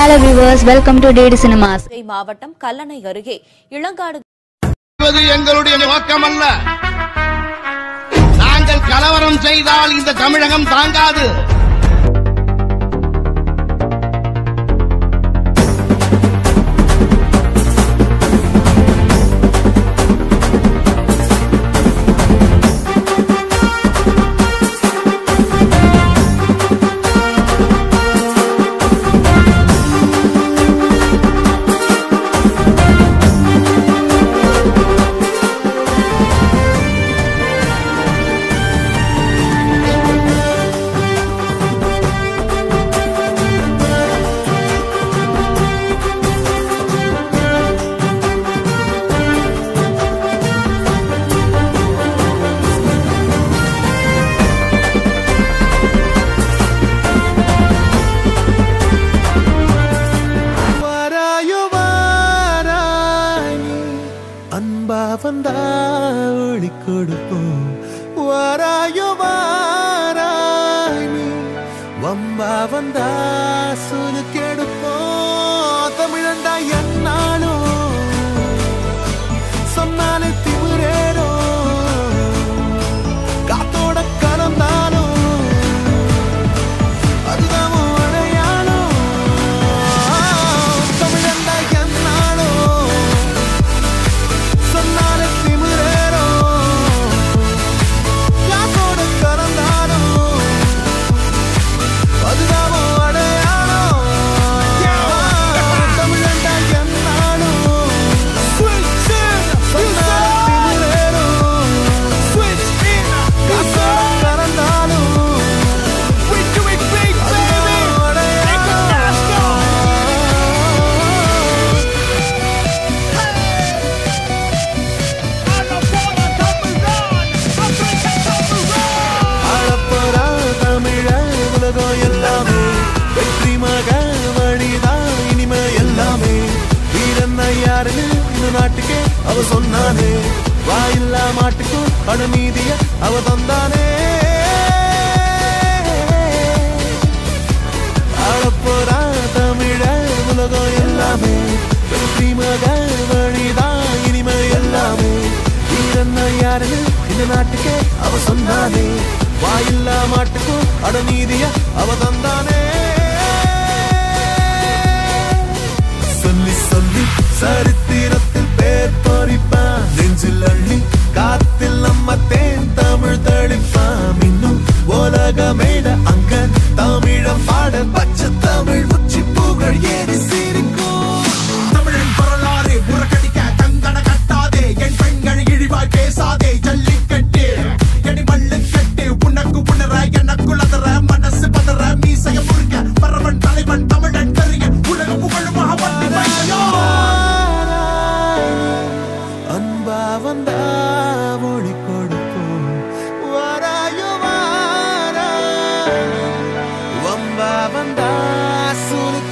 hello viewers welcome to DD cinemas Madurai மாவட்டம் கல்லணை அருகே இளங்காடு செய்வது எங்களுடைய நோக்கம் அல்ல நாங்கள் கலவரம் செய்தால் இந்த தமிழகம் தாங்காது வாராயோ வாராய் நீ அன்பா வந்தா ஒளி கொடுப்போம் வாராயோ வாராய் நீ வம்பா வந்தா சுனு கெடுப்போம் தமிழண்டா என்னாலும் சொன்னாலே திமுறேறோ காத்தோட கலந்தாலும் அதுதான் உன் அடையாளம் தமிழண்டா என்னாலும் சொன்னாலே திமிரேறோ காத்தோட கலந்தாலும் அதுதான் உன் அடையாளம் தமிழண்டா என்னாலும் சொன்னாலே திமிரேறோ காத்தோட கலந்தாலும் ஆளப்போரா தமிழ உலகம் எல்லாமே வெற்றி மக வழிதான் இனிமே எல்லாமே வீரன் யாருன்னு இந்த நாட்டுக்கே அவ சொன்னானே வாயில்லா மாட்டுக்கும் அணுநீதிய அவ தந்தானே ஆளப்போரா தமிழ உலகம் எல்லாமே வெற்றி மக வழிதான் இனிமே எல்லாமே வீரன் யாருன்னு இந்த நாட்டுக்கே அவ சொன்னானே வாயில்லா மாட்டுக்கும் அடநீதிய அவ தந்தானே சொல்லி சொல்லி சரித்திரத்தில் பேர் பறிப்பான் நெஞ்சில் அள்ளி காத்தில் நம்ம தேன் தமிழ் தெளிப்பான் இன்னும் உலகமேட அங்க தமிழம் பாட பச்சை தமிழ் உச்சி புகழ் ஏறி சிரிக்கும் தமிழின் வரலாறு புறக்கணிக்க கங்கண கட்டாதே என் பெண்கள் இழிவாய் பேசாதே ஜல்லிக்கட்டு எடி மல்லு கட்டு உனக்கு உணர எனக்குள் அதர மனசு பதற மீசைய முறுக்க பரவன் தலைவன் தமிழன் கருக உலக புகழும் மகவண்டி மையோ அன்பா வந்தா மொழி கொடுப்போம் வாராயோ வாராய் வம்பா வந்தா சுரு